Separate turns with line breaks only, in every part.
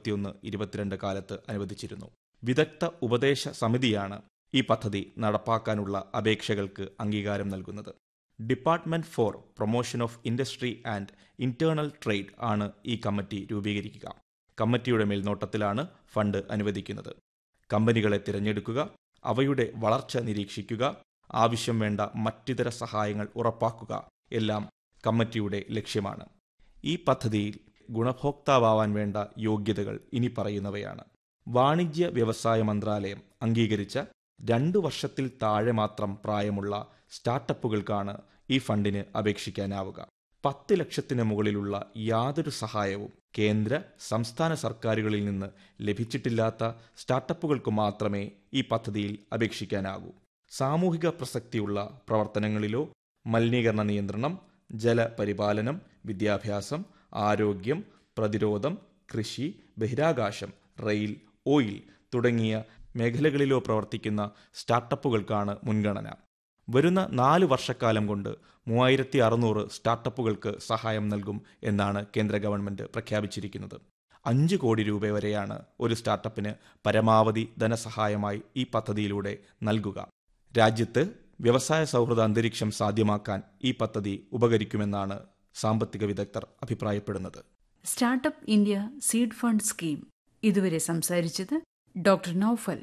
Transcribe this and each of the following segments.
ഇരുപത്തിയൊന്ന് ഇരുപത്തിരണ്ട് കാലത്ത് അനുവദിച്ചിരുന്നു വിദഗ്ധ ഉപദേശ സമിതിയാണ് ഈ പദ്ധതി നടപ്പാക്കാനുള്ള അപേക്ഷകൾക്ക് അംഗീകാരം നൽകുന്നത് department for promotion of industry and internal trade ആണ് ഈ കമ്മിറ്റി രൂപീകരിക്കുക കമ്മിറ്റിയുടെ മേൽനോട്ടത്തിലാണ് ഫണ്ട് അനുവദിക്കുന്നത് കമ്പനികളെ തിരഞ്ഞെടുക്കുക അവയുടെ വളർച്ച നിരീക്ഷിക്കുക ആവശ്യം വേണ്ട മറ്റിതര സഹായങ്ങൾ ഉറപ്പാക്കുക എല്ലാം കമ്മിറ്റിയുടെ ലക്ഷ്യമാണ് ഈ പദ്ധതിയിൽ ഗുണഭോക്താവാൻ വേണ്ട യോഗ്യതകൾ ഇനി പറയുന്നവയാണ് വാണിജ്യ വ്യവസായ മന്ത്രാലയം അംഗീകരിച്ച രണ്ടു വർഷത്തിൽ താഴെ മാത്രം പ്രായമുള്ള സ്റ്റാർട്ടപ്പുകൾക്കാണ് ഈ ഫണ്ടിന് അപേക്ഷിക്കാനാവുക പത്ത് ലക്ഷത്തിന് മുകളിലുള്ള യാതൊരു സഹായവും കേന്ദ്ര സംസ്ഥാന സർക്കാരുകളിൽ നിന്ന് ലഭിച്ചിട്ടില്ലാത്ത സ്റ്റാർട്ടപ്പുകൾക്ക് മാത്രമേ ഈ പദ്ധതിയിൽ അപേക്ഷിക്കാനാകൂ സാമൂഹിക പ്രസക്തിയുള്ള പ്രവർത്തനങ്ങളിലോ മലിനീകരണ നിയന്ത്രണം ജലപരിപാലനം വിദ്യാഭ്യാസം ആരോഗ്യം പ്രതിരോധം കൃഷി ബഹിരാകാശം റെയിൽ ഓയിൽ തുടങ്ങിയ മേഖലകളിലോ പ്രവർത്തിക്കുന്ന സ്റ്റാർട്ടപ്പുകൾക്കാണ് മുൻഗണന വരുന്ന നാല് വർഷക്കാലം കൊണ്ട് മൂവായിരത്തി അറുന്നൂറ് സ്റ്റാർട്ടപ്പുകൾക്ക് സഹായം നൽകും എന്നാണ് കേന്ദ്ര ഗവൺമെന്റ് പ്രഖ്യാപിച്ചിരിക്കുന്നത് അഞ്ച് കോടി രൂപ വരെയാണ് ഒരു സ്റ്റാർട്ടപ്പിന് പരമാവധി ധനസഹായമായി ഈ പദ്ധതിയിലൂടെ നൽകുക രാജ്യത്ത് വ്യവസായ സൗഹൃദ അന്തരീക്ഷം സാധ്യമാക്കാൻ ഈ പദ്ധതി ഉപകരിക്കുമെന്നാണ് സാമ്പത്തിക വിദഗ്ധർ അഭിപ്രായപ്പെടുന്നത്
startup India seed fund scheme ഇതുവരെ സംസാരിച്ചത് ഡോക്ടർ നൌഫൽ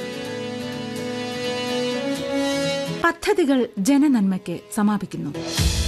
പദ്ധതികൾ ജനനന്മയ്ക്ക് സമാപിക്കുന്നു